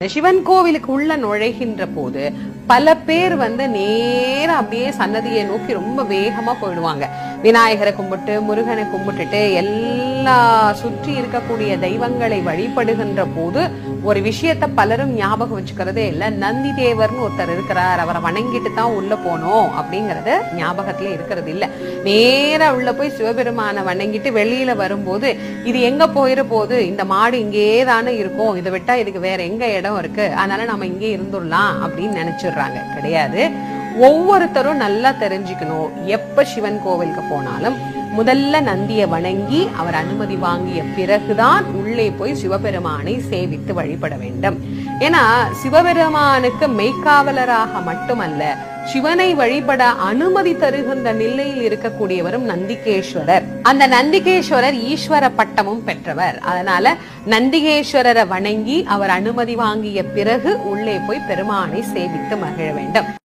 சிவன் கோவிலுக்கு உள்ள நுழைகின்ற போது பல பேர் வந்து நேரா அப்படியே சன்னதியை நோக்கி ரொம்ப வேகமா போயிடுவாங்க விநாயகரை கும்பிட்டு முருகனை கும்பிட்டுட்டு எல்லா சுற்றி இருக்கக்கூடிய தெய்வங்களை வழிபடுகின்ற போது ஒரு விஷயத்த பலரும் ஞாபகம் வச்சுக்கிறதே இல்ல நந்தி தேவர்னு ஒருத்தர் இருக்கிறார் அவரை வணங்கிட்டு தான் உள்ள போனோம் அப்படிங்கறது ஞாபகத்துல இருக்கிறது இல்ல நேரா உள்ள போய் சிவபெருமானை வணங்கிட்டு வெளியில வரும்போது இது எங்க போயிட போகுது இந்த மாடு இங்கே தானே இருக்கும் இதை விட்டா இதுக்கு வேற எங்க இடம் இருக்கு அதனால நம்ம இங்கே இருந்துடலாம் அப்படின்னு நினைச்சிடுறாங்க கிடையாது ஒவ்வொருத்தரும் நல்லா தெரிஞ்சுக்கணும் எப்ப சிவன் கோவிலுக்கு போனாலும் முதல்ல நந்தியை வணங்கி அவர் அனுமதி வாங்கிய பிறகுதான் உள்ளே போய் சிவபெருமானை சேவித்து வழிபட வேண்டும் ஏன்னா சிவபெருமானுக்கு மெய்க்காவலராக மட்டுமல்ல சிவனை வழிபட அனுமதி தருகின்ற நிலையில் இருக்கக்கூடியவரும் நந்திகேஸ்வரர் அந்த நந்திகேஸ்வரர் ஈஸ்வர பட்டமும் பெற்றவர் அதனால நந்திகேஸ்வரரை வணங்கி அவர் அனுமதி வாங்கிய பிறகு உள்ளே போய் பெருமானை சேவித்து மகிழ வேண்டும்